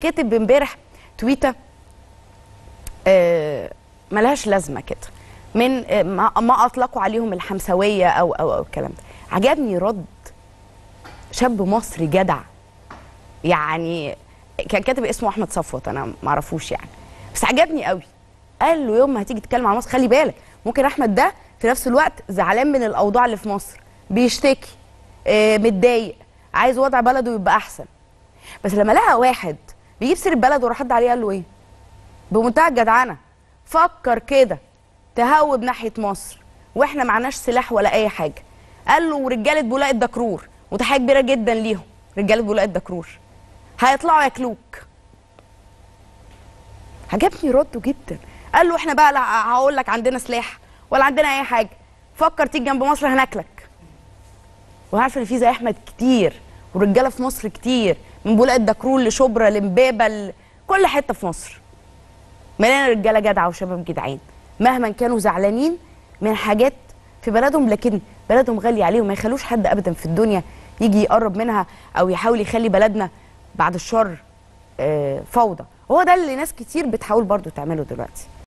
كتب امبارح تويته آه ملهاش لازمه كده من آه ما ما اطلقوا عليهم الحمسويه او او او الكلام ده عجبني رد شاب مصري جدع يعني كان كاتب اسمه احمد صفوت انا ما اعرفوش يعني بس عجبني قوي قال له يوم ما هتيجي تتكلم عن مصر خلي بالك ممكن احمد ده في نفس الوقت زعلان من الاوضاع اللي في مصر بيشتكي آه متضايق عايز وضع بلده يبقى احسن بس لما لقى واحد بيجيب سيره بلده وراح حد عليه قال له ايه بمنتهى الجدعنه فكر كده تهوب ناحيه مصر واحنا معناش سلاح ولا اي حاجه قال له ورجاله بولاق الدكرور وتحيه كبيره جدا ليهم رجاله بولاق الدكرور هيطلعوا ياكلوك عجبني رده جدا قال له احنا بقى لا هقول لك عندنا سلاح ولا عندنا اي حاجه فكر تيجي جنب مصر هناكلك وعارفه ان في زي احمد كتير ورجاله في مصر كتير من بولاق الدكرور لشبرا لمبابه ل... كل حته في مصر مليانه رجاله جدعه وشباب جدعان مهما كانوا زعلانين من حاجات في بلدهم لكن بلدهم غاليه عليهم ما يخلوش حد ابدا في الدنيا يجي يقرب منها او يحاول يخلي بلدنا بعد الشر آه، فوضى هو ده اللي ناس كتير بتحاول برضو تعمله دلوقتي